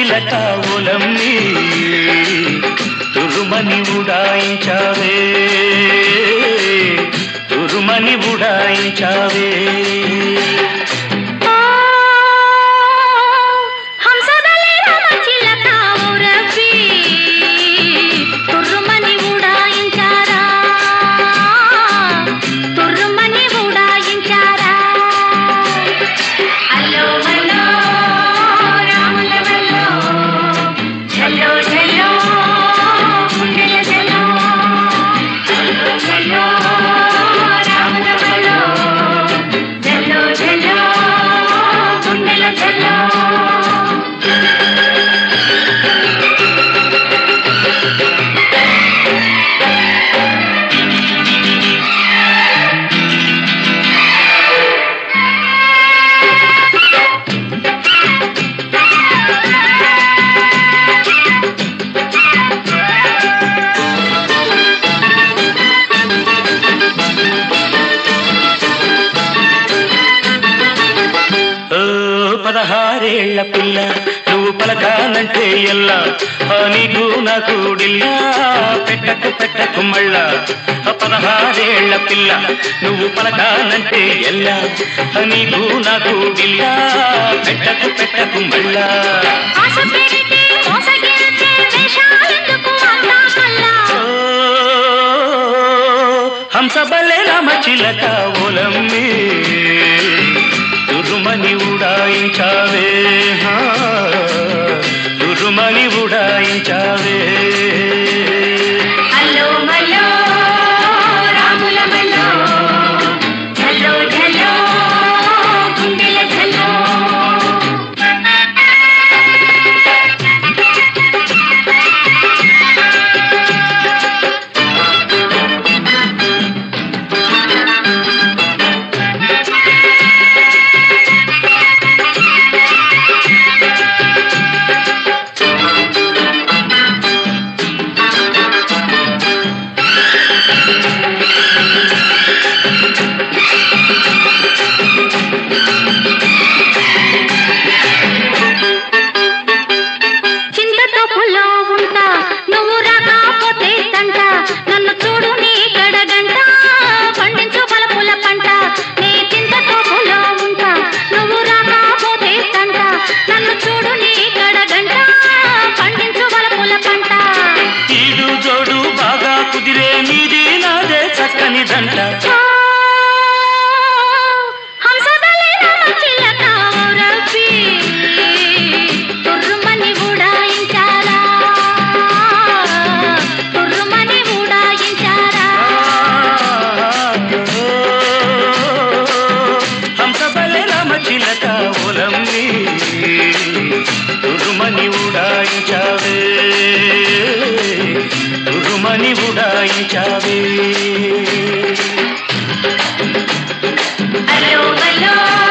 చిలక ఒలమ్మి తురుమని ఉడాయించావే తురుమని ఉడాయించావే ఓ హంసదలే రామచిలక ఉరపి తుర్రుమని ఉడాయించారా తుర్రుమని ఉడాయించారా అల్లో మల్లో రాముల వల్లో చల్లో చల్లో గుండెల చల్లో అల్లో చల్లో రాముల వల్లో చల్లో చల్లో గుండెల చల్లో ఓ పదహారేళ్ల పిల్ల నువ్వు పలకానంటే ఎల్లా ఆ నీకు నాకు డిల్లా పెట్టకు పెట్టకు మళ్ళా ఆ పదహారేళ్ల పిల్ల నువ్వు పలకానంటే ఎల్లా ఆ నీకు నాకు డిల్లా పెట్టకు పెట్టకు మళ్ళా ఆశ పెడితే మోసగిరితే వేషాలెందుకు అంతా మళ్ళా ఓ హంస బలే రామ చిలక ఓలమ్మి తురుమని ఉడాయించావే హా, తురుమని ఉడాయించావే అల్లో మల్లో రాముల మల్లో ఝల్లో ఝల్లో గుండెల ఝల్లో చింతతో పుల్లో ఉంటా నువ్వు రాకపోతే తంట నన్ను చూడు నీ గడగంట పండించు బలపుల పంట నీ చింతతో పుల్లో ఉంటా నువ్వు రాకపోతే తంట నన్ను చూడు నీ గడగంట పండించు బలపుల పంట ఈడు జోడు బాగా కుదిరే నీది నాదే చక్కని దంట ఓ, హంసదలే రామచిలక ఊరపి, తుర్రుమని ఉడాయించారా తుర్రుమని ఉడాయించారా హంస బలే రామ చిలక ఓలమ్మి తురుమని ఉడాయించావే తురుమని ఉడాయించావే అల్లో బల్లో